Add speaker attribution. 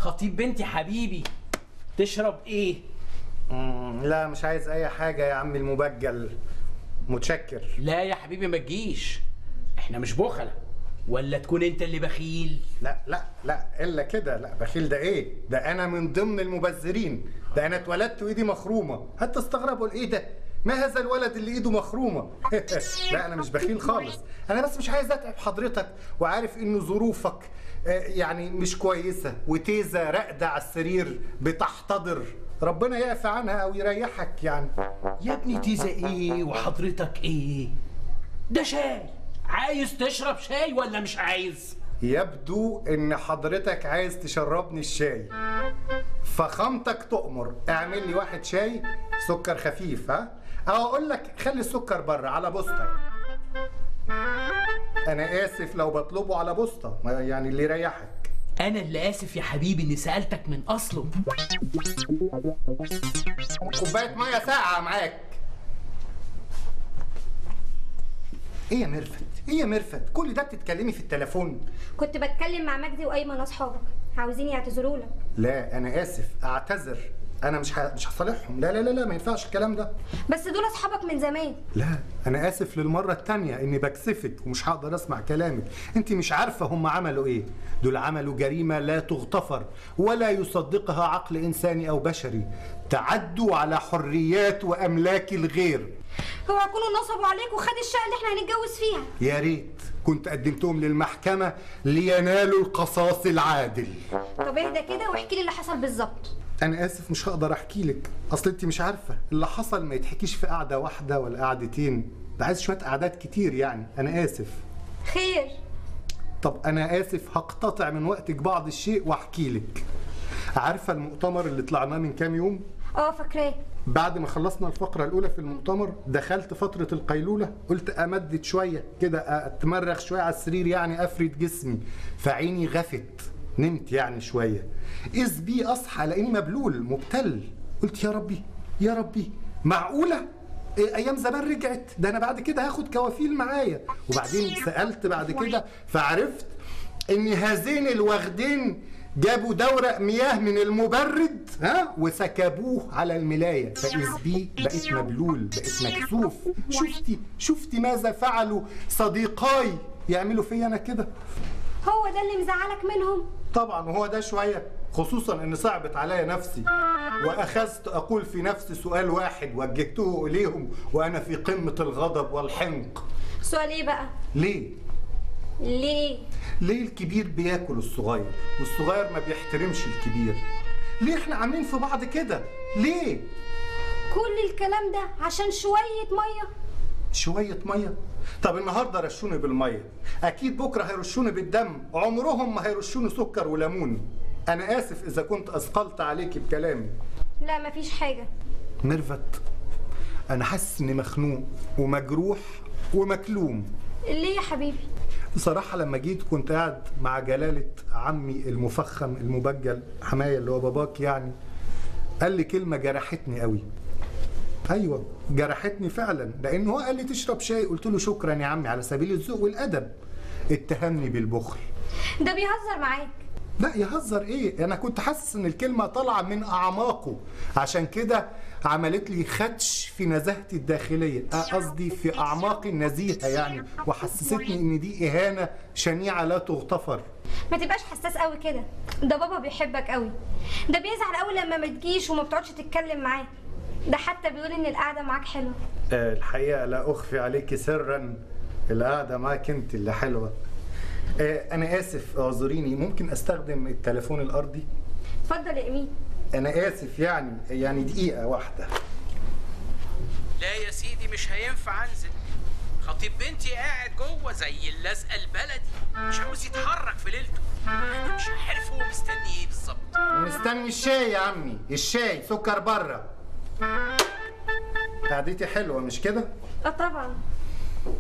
Speaker 1: خطيب بنتي حبيبي تشرب ايه
Speaker 2: مم، لا مش عايز اي حاجه يا عم المبجل متشكر
Speaker 1: لا يا حبيبي ما تجيش احنا مش بخلة ولا تكون انت اللي بخيل
Speaker 2: لا لا لا الا كده لا بخيل ده ايه ده انا من ضمن المبذرين ده انا اتولدت وايدي مخرومه هتستغربوا ايه ده ما هذا الولد اللي ايده مخرومه لا انا مش بخيل خالص انا بس مش عايز اتعب حضرتك وعارف انه ظروفك آه، يعني مش كويسه وتيزه راقده على السرير بتحتضر ربنا يعفى عنها او يريحك يعني
Speaker 1: يا ابني تيزا ايه وحضرتك ايه ده شاي عايز تشرب شاي ولا مش عايز
Speaker 2: يبدو ان حضرتك عايز تشربني الشاي فخامتك تؤمر اعمل لي واحد شاي سكر خفيف ها او اقول لك خلي السكر بره على بوسطه انا اسف لو بطلبه على بوسطه ما يعني اللي يريحك
Speaker 1: انا اللي اسف يا حبيبي اني سالتك من اصله
Speaker 2: كوبايه ميه ساقعه معاك ايه يا ميرفت ايه يا ميرفت كل ده بتتكلمي في التليفون
Speaker 3: كنت بتكلم مع مجدي وايمن اصحابك عاوزين يعتذروا لك
Speaker 2: لا انا اسف اعتذر انا مش ه... مش هصالحهم لا لا لا لا ما ينفعش الكلام ده
Speaker 3: بس دول اصحابك من زمان
Speaker 2: لا انا اسف للمره التانية اني بكسفك ومش هقدر اسمع كلامك انت مش عارفه هم عملوا ايه دول عملوا جريمه لا تغتفر ولا يصدقها عقل انساني او بشري تعدوا على حريات واملاك الغير
Speaker 3: هو يكونوا نصبوا عليك وخد الشقه اللي احنا هنتجوز فيها
Speaker 2: يا ريت كنت قدمتهم للمحكمه لينالوا القصاص العادل
Speaker 3: طب اهدى كده واحكي لي اللي حصل بالظبط
Speaker 2: انا اسف مش هقدر احكي لك اصل انت مش عارفه اللي حصل ما يتحكيش في قعده واحده ولا قعدتين ده عايز شويه قعدات كتير يعني انا اسف
Speaker 3: خير
Speaker 2: طب انا اسف هقتطع من وقتك بعض الشيء واحكي لك عارفه المؤتمر اللي طلعناه من كام يوم
Speaker 3: اه فاكراه
Speaker 2: بعد ما خلصنا الفقره الاولى في المؤتمر دخلت فتره القيلوله قلت امدد شويه كده اتمرغ شويه على السرير يعني افرد جسمي فعيني غفت نمت يعني شويه اذ بي اصحى لاني مبلول مبتل قلت يا ربي يا ربي معقوله إيه، ايام زمان رجعت ده انا بعد كده هاخد كوافيل معايا وبعدين سالت بعد كده فعرفت ان هذين الوغدين جابوا دورق مياه من المبرد ها وسكبوه على الملايه فاذ بي بقيت مبلول بقيت مكسوف شفتي شفتي ماذا فعلوا صديقاي يعملوا فيا انا كده
Speaker 3: هو ده اللي مزعلك منهم
Speaker 2: طبعا وهو ده شويه خصوصا ان صعبت عليا نفسي واخذت اقول في نفسي سؤال واحد وجهته اليهم وانا في قمه الغضب والحنق
Speaker 3: سؤال ايه بقى
Speaker 2: ليه
Speaker 3: ليه
Speaker 2: ليه الكبير بياكل الصغير والصغير ما بيحترمش الكبير ليه احنا عاملين في بعض كده ليه
Speaker 3: كل الكلام ده عشان شويه ميه
Speaker 2: شويه ميه طب النهارده رشوني بالميه اكيد بكره هيرشوني بالدم عمرهم ما هيرشوني سكر وليمون انا اسف اذا كنت اثقلت عليكي بكلامي
Speaker 3: لا مفيش حاجه
Speaker 2: ميرفت انا حاسس اني مخنوق ومجروح ومكلوم
Speaker 3: ليه يا حبيبي
Speaker 2: بصراحة لما جيت كنت قاعد مع جلالة عمي المفخم المبجل حماية اللي هو باباك يعني قال لي كلمة جرحتني قوي ايوه جرحتني فعلا لان هو قال لي تشرب شاي قلت له شكرا يا عمي على سبيل الذوق والادب اتهمني بالبخل
Speaker 3: ده بيهزر معاك
Speaker 2: لا يهزر ايه انا كنت حاسس ان الكلمه طالعه من اعماقه عشان كده عملت لي خدش في نزاهتي الداخليه آه، قصدي في اعماقي النزيهه يعني وحسستني ان دي اهانه شنيعه لا تغتفر
Speaker 3: ما تبقاش حساس قوي كده ده بابا بيحبك قوي ده بيزعل قوي لما ما تجيش وما بتقعدش تتكلم معاه ده حتى بيقول ان القعده معاك حلوه
Speaker 2: آه، الحقيقه لا اخفي عليك سرا القعده معاك انت اللي حلوه آه، انا اسف اعذريني ممكن استخدم التليفون الارضي
Speaker 3: اتفضل يا امين
Speaker 2: انا اسف يعني يعني دقيقه واحده
Speaker 1: لا يا سيدي مش هينفع انزل خطيب بنتي قاعد جوه زي اللزقه البلدي مش عاوز يتحرك في ليلته انا مش عارف هو مستني ايه بالظبط
Speaker 2: مستني الشاي يا عمي الشاي سكر بره قعدتي حلوه مش كده
Speaker 3: اه طبعا